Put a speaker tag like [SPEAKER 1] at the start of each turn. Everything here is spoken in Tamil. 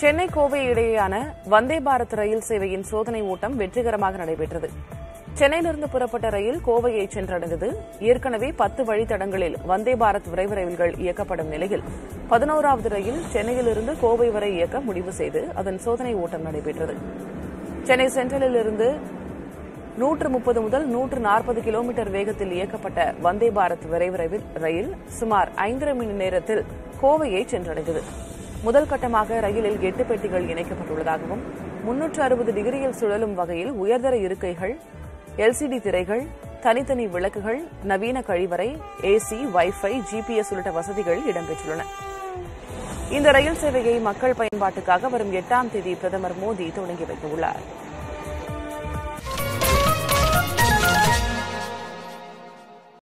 [SPEAKER 1] சென்னை கோவை இடையேயான வந்தே பாரத் ரயில் சேவையின் சோதனை ஓட்டம் வெற்றிகரமாக நடைபெற்றது சென்னையிலிருந்து புறப்பட்ட ரயில் கோவையை சென்றடைந்தது ஏற்கனவே பத்து வழித்தடங்களில் வந்தே பாரத் விரைவு ரயில்கள் இயக்கப்படும் நிலையில் பதினோராவது ரயில் சென்னையிலிருந்து கோவை வரை இயக்க முடிவு செய்து அதன் சோதனை ஓட்டம் நடைபெற்றது சென்னை சென்ட்ரலில் இருந்து நூற்று முப்பது முதல் நூற்று நாற்பது கிலோமீட்டர் வேகத்தில் இயக்கப்பட்ட வந்தே பாரத் விரைவு ரயில் ரயில் சுமார் ஐந்தரை மணி நேரத்தில் கோவையை சென்றடைந்தது முதல் கட்டமாக ரயிலில் எட்டு பெட்டிகள் இணைக்கப்பட்டுள்ளதாகவும் முன்னூற்று அறுபது டிகிரியில் சுழலும் வகையில் உயர்தர இருக்கைகள் எல்சிடி திரைகள் தனித்தனி விளக்குகள் நவீன கழிவறை ஏசி வைஃபை ஜிபிஎஸ் உள்ளிட்ட வசதிகள் இடம்பெற்றுள்ளன இந்த ரயில் சேவையை மக்கள் பயன்பாட்டுக்காக வரும் எட்டாம் தேதி பிரதமர் மோடி தொடங்கி வைக்கவுள்ளார்